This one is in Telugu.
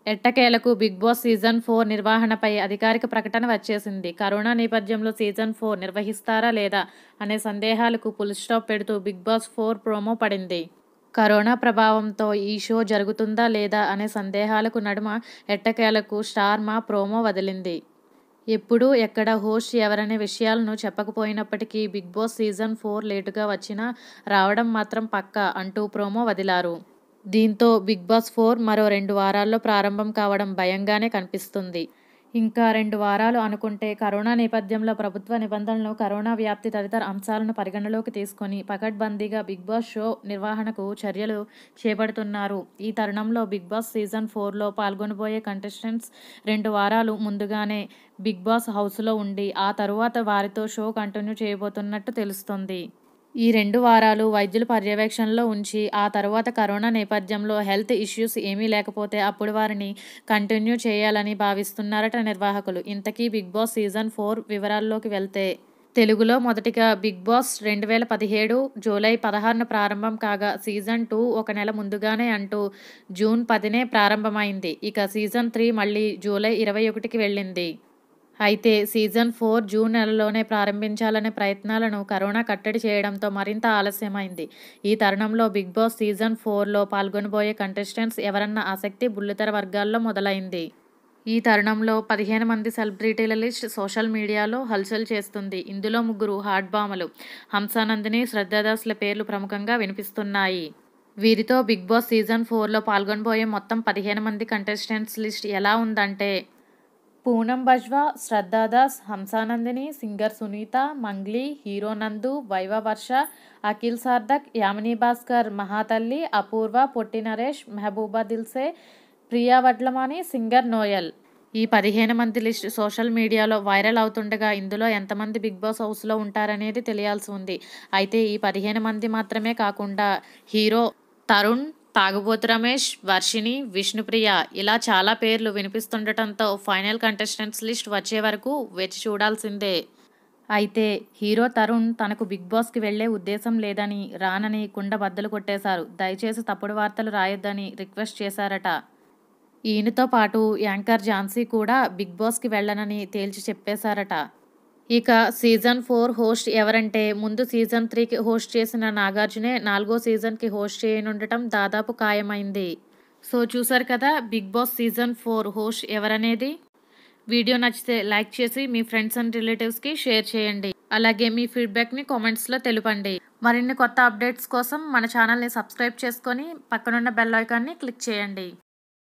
ఎట్టకేలకు బిగ్ బాస్ సీజన్ ఫోర్ నిర్వహణపై అధికారిక ప్రకటన వచ్చేసింది కరోనా నేపథ్యంలో సీజన్ ఫోర్ నిర్వహిస్తారా లేదా అనే సందేహాలకు ఫుల్ స్టాప్ పెడుతూ బిగ్ బాస్ ఫోర్ ప్రోమో పడింది కరోనా ప్రభావంతో ఈ షో జరుగుతుందా లేదా అనే సందేహాలకు నడుమ ఎట్టకేలకు స్టార్ మా ప్రోమో వదిలింది ఎప్పుడు ఎక్కడ హోస్ట్ ఎవరనే విషయాలను చెప్పకపోయినప్పటికీ బిగ్ బాస్ సీజన్ ఫోర్ లేటుగా వచ్చినా రావడం మాత్రం పక్కా అంటూ ప్రోమో వదిలారు దీంతో బిగ్ బాస్ ఫోర్ మరో రెండు వారాల్లో ప్రారంభం కావడం భయంగానే కనిపిస్తుంది ఇంకా రెండు వారాలు అనుకుంటే కరోనా నేపథ్యంలో ప్రభుత్వ నిబంధనలు కరోనా వ్యాప్తి తదితర అంశాలను పరిగణలోకి తీసుకొని పకడ్బందీగా బిగ్ బాస్ షో నిర్వహణకు చర్యలు చేపడుతున్నారు ఈ తరుణంలో బిగ్ బాస్ సీజన్ ఫోర్లో పాల్గొనబోయే కంటెస్టెంట్స్ రెండు వారాలు ముందుగానే బిగ్ బాస్ హౌస్లో ఉండి ఆ తరువాత వారితో షో కంటిన్యూ చేయబోతున్నట్టు తెలుస్తుంది ఈ రెండు వారాలు వైద్యుల పర్యవేక్షణలో ఉంచి ఆ తర్వాత కరోనా నేపథ్యంలో హెల్త్ ఇష్యూస్ ఏమీ లేకపోతే అప్పుడు వారిని కంటిన్యూ చేయాలని భావిస్తున్నారట నిర్వాహకులు ఇంతకీ బిగ్ బాస్ సీజన్ ఫోర్ వివరాల్లోకి వెళ్తే తెలుగులో మొదటిగా బిగ్ బాస్ రెండు వేల పదిహేడు జూలై పదహారున ప్రారంభం కాగా సీజన్ టూ ఒక నెల ముందుగానే అంటూ జూన్ పదినే ప్రారంభమైంది ఇక సీజన్ త్రీ మళ్ళీ జూలై ఇరవై ఒకటికి వెళ్ళింది అయితే సీజన్ ఫోర్ జూన్ నెలలోనే ప్రారంభించాలనే ప్రయత్నాలను కరోనా కట్టడి చేయడంతో మరింత ఆలస్యమైంది ఈ తరుణంలో బిగ్ బాస్ సీజన్ ఫోర్లో పాల్గొనబోయే కంటెస్టెంట్స్ ఎవరన్న ఆసక్తి బుల్లితెర వర్గాల్లో మొదలైంది ఈ తరుణంలో పదిహేను మంది సెలబ్రిటీల లిస్ట్ సోషల్ మీడియాలో హల్చల్ చేస్తుంది ఇందులో ముగ్గురు హాట్ బామలు హంసానందిని శ్రద్ధాదాస్ల పేర్లు ప్రముఖంగా వినిపిస్తున్నాయి వీరితో బిగ్ బాస్ సీజన్ ఫోర్లో పాల్గొనబోయే మొత్తం పదిహేను మంది కంటెస్టెంట్స్ లిస్ట్ ఎలా ఉందంటే Poonam Bajwa Shraddha Das Hamsanandini singer Sunitha Mangli hero Nandu Viva Varsha Akhil Sarthak Yamini Bhaskar Mahathalli Apoorva Potti Naresh Mehbooba Dilse Priya Vadlamani singer Noel ఈ పదిహేను మంది లిస్ట్ సోషల్ మీడియాలో వైరల్ అవుతుండగా ఇందులో ఎంతమంది బిగ్ బాస్ హౌస్లో ఉంటారనేది తెలియాల్సి ఉంది అయితే ఈ పదిహేను మంది మాత్రమే కాకుండా హీరో తరుణ్ తాగుబోతు రమేష్ వర్షిణి విష్ణుప్రియ ఇలా చాలా పేర్లు వినిపిస్తుండటంతో ఫైనల్ కంటెస్టెంట్స్ లిస్ట్ వచ్చే వరకు వేచి చూడాల్సిందే అయితే హీరో తరుణ్ తనకు బిగ్ బాస్కి వెళ్లే ఉద్దేశం లేదని రానని కుండ బద్దలు కొట్టేశారు దయచేసి తప్పుడు వార్తలు రాయొద్దని రిక్వెస్ట్ చేశారట ఈయనతో పాటు యాంకర్ ఝాన్సీ కూడా బిగ్ బాస్కి వెళ్ళనని తేల్చి చెప్పేశారట ఇక సీజన్ ఫోర్ హోస్ట్ ఎవరంటే ముందు సీజన్ త్రీకి హోస్ట్ చేసిన నాగార్జునే నాలుగో సీజన్కి హోస్ట్ చేయనుండటం దాదాపు ఖాయమైంది సో చూసారు కదా Bigg Boss season four host ఎవరనేది వీడియో నచ్చితే లైక్ చేసి మీ ఫ్రెండ్స్ అండ్ రిలేటివ్స్కి షేర్ చేయండి అలాగే మీ ఫీడ్బ్యాక్ని కామెంట్స్లో తెలుపండి మరిన్ని కొత్త అప్డేట్స్ కోసం మన ఛానల్ని సబ్స్క్రైబ్ చేసుకొని పక్కనున్న బెల్ ఐకాన్ని క్లిక్ చేయండి